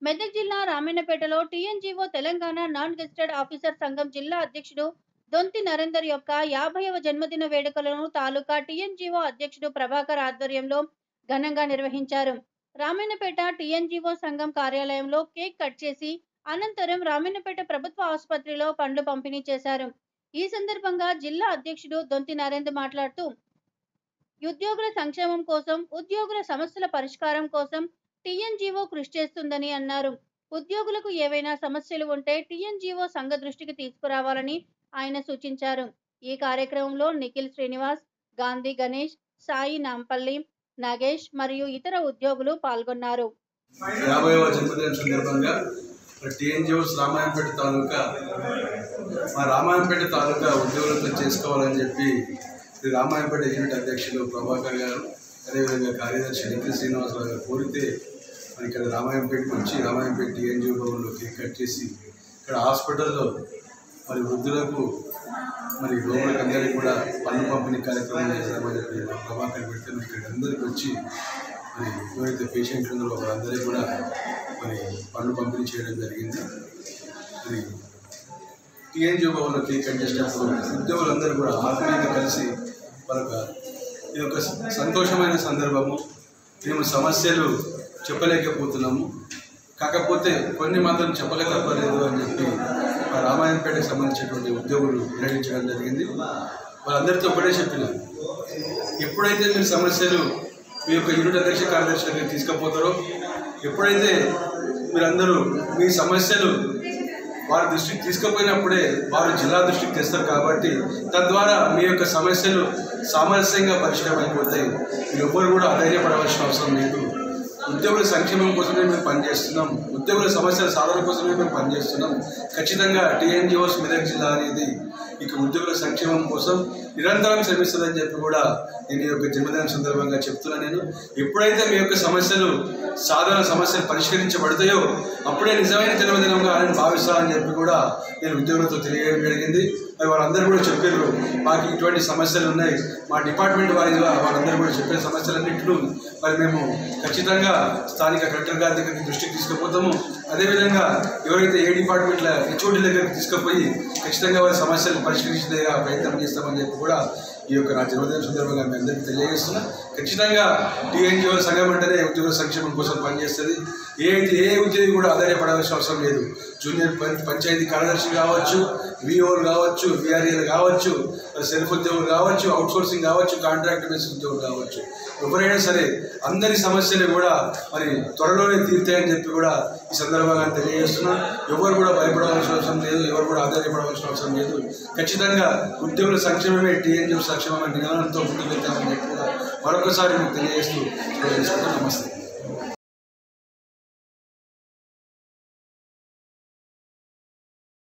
మెదక్ జిల్లా రామన్నపేటలో TNGO Telangana non gazetted officer సంఘం జిల్లా అధ్యక్షుడు దొంతి నరేందర్ యొక్క యాభైవ జన్మదిన వేడుకలను తాలూకా టీఎన్జీఓ అధ్యక్షుడు ప్రభాకర్ ఆధ్వర్యంలో ఘనంగా నిర్వహించారు రామన్నపేట టీఎన్జీఓ సంఘం కార్యాలయంలో కేక్ కట్ చేసి అనంతరం రామన్నపేట ప్రభుత్వ ఆసుపత్రిలో పండ్లు పంపిణీ చేశారు ఈ సందర్భంగా జిల్లా అధ్యక్షుడు దొంతి నరేందర్ మాట్లాడుతూ ఉద్యోగుల సంక్షేమం కోసం ఉద్యోగుల సమస్యల పరిష్కారం కోసం టీఎన్జీఓ కృషి చేస్తుందని అన్నారు ఉద్యోగులకు ఏవైనా సమస్యలు ఉంటే టీఎన్జీఓ సంఘ దృష్టికి తీసుకురావాలని ఆయన సూచించారు ఈ కార్యక్రమంలో నిఖిల్ శ్రీనివాస్ గాంధీ గణేష్ సాయి నాంపల్లి నాగేష్ మరియు ఇతర ఉద్యోగులు పాల్గొన్నారు యాభైవ జన్మదిన సందర్భంగా టీఎన్జిఓస్ రామాయంపేట తాలూకా మా రామాయంపేట తాలూకా ఉద్యోగులతో చేసుకోవాలని చెప్పి శ్రీ రామాయంపేట యూనిట్ అధ్యక్షులు ప్రభాకర్ గారు అదేవిధంగా కార్యదర్శి నిఖిల్ శ్రీనివాసరావు గారు కోరితే మరి ఇక్కడ రామాయంపేటకి వచ్చి రామాయంపేట టీఎన్జిఓ భవన్లో కేక్ కట్ చేసి ఇక్కడ హాస్పిటల్లో మరి వృద్ధులకు మరి రోగులకు అందరికీ కూడా పన్ను పంపిణీ కార్యక్రమం చేశామని చెప్పి మా ప్రభాకర్ పెడితే మరి ఇక్కడ అందరికీ వచ్చి మరి ఎవరైతే పేషెంట్లు ఉన్నారో వాళ్ళందరికీ కూడా మరి పన్ను పంపిణీ చేయడం జరిగింది మరి టీఎన్జిఓ భవన్లో కేక్ కట్ చేసినప్పుడు ఉద్యోగులందరూ కూడా ఆత్మీయంగా కలిసి వాళ్ళొక ఇది ఒక సంతోషమైన సందర్భము మేము సమస్యలు చెప్పలేకపోతున్నాము కాకపోతే కొన్ని మాత్రం చెప్పక తప్పలేదు అని చెప్పి మా రామాయణపేటకు సంబంధించినటువంటి ఉద్యోగులు నిర్వహించడం జరిగింది వాళ్ళందరితో ఒకటే చెప్పినారు ఎప్పుడైతే మీరు సమస్యలు మీ యొక్క యూనిట్ అధ్యక్ష కార్యదర్శి దగ్గరికి తీసుకుపోతారో ఎప్పుడైతే మీరందరూ మీ సమస్యలు వారి దృష్టికి తీసుకుపోయినప్పుడే వారు జిల్లా దృష్టికి తెస్తారు కాబట్టి తద్వారా మీ యొక్క సమస్యలు సామరస్యంగా పరిష్కారం అయిపోతాయి మీరు ఎవ్వరు కూడా అధైర్యపడవలసిన అవసరం లేదు ఉద్యోగుల సంక్షేమం కోసమే మేము పనిచేస్తున్నాం ఉద్యోగుల సమస్యల సాధన కోసమే మేము పనిచేస్తున్నాం ఖచ్చితంగా టీఎన్జిఓస్ మెదక్ జిల్లా అనేది ఇక ఉద్యోగుల సంక్షేమం కోసం నిరంతరం శ్రమిస్తుందని చెప్పి కూడా నేను ఈ యొక్క జన్మదినం సందర్భంగా చెప్తున్నా నేను ఎప్పుడైతే మీ యొక్క సమస్యలు సాధారణ సమస్యలు పరిష్కరించబడతాయో అప్పుడే నిజమైన జన్మదినంగా ఆయన భావిస్తానని చెప్పి కూడా నేను ఉద్యోగులతో తెలియజేయడం జరిగింది మరి వాళ్ళందరూ కూడా చెప్పారు మాకు ఇటువంటి సమస్యలు ఉన్నాయి మా డిపార్ట్మెంట్ వారిగా వాళ్ళందరూ కూడా చెప్పిన సమస్యలన్నింటిలో మరి మేము ఖచ్చితంగా స్థానిక కలెక్టర్ గారి దగ్గరికి దృష్టికి తీసుకుపోతాము అదేవిధంగా ఎవరైతే ఏ డిపార్ట్మెంట్ల హెచ్ఓడి దగ్గరికి తీసుకుపోయి ఖచ్చితంగా వారి సమస్యలు పరిష్కరించేలా ప్రయత్నం చేస్తామని చెప్పి కూడా ఈ యొక్క నా జన్మదిన సందర్భంగా మీ అందరికీ తెలియజేస్తున్నా ఖచ్చితంగా టీఎన్జిఓ సంఘం అంటేనే ఉద్యోగ సంక్షేమం కోసం పనిచేస్తుంది ఏ ఏ ఉద్యోగి కూడా ఆధారపడాల్సిన అవసరం లేదు జూనియర్ పం- పంచాయతీ కార్యదర్శి కావచ్చు విఓలు కావచ్చు విఆర్ఏలు కావచ్చు మరి సెల్ఫ్ ఉద్యోగులు కావచ్చు అవుట్ సోర్సింగ్ కావచ్చు కాంట్రాక్ట్ బేస్ ఉద్యోగులు కావచ్చు ఎవరైనా సరే అందరి సమస్యలు కూడా మరి త్వరలోనే తీరుతాయని చెప్పి కూడా ఈ సందర్భంగా తెలియజేస్తున్నా ఎవరు కూడా భయపడవలసిన అవసరం లేదు ఎవరు కూడా ఆధారపడవలసిన అవసరం లేదు ఖచ్చితంగా ఉద్యోగుల సంక్షేమమే టీఎన్జీ సంక్షేమం నినాదంతో ముందుకు వెళ్తామని చెప్పి కూడా మరొకసారి మీకు తెలియజేస్తూ తెలియజేసుకుంటూ నమస్తే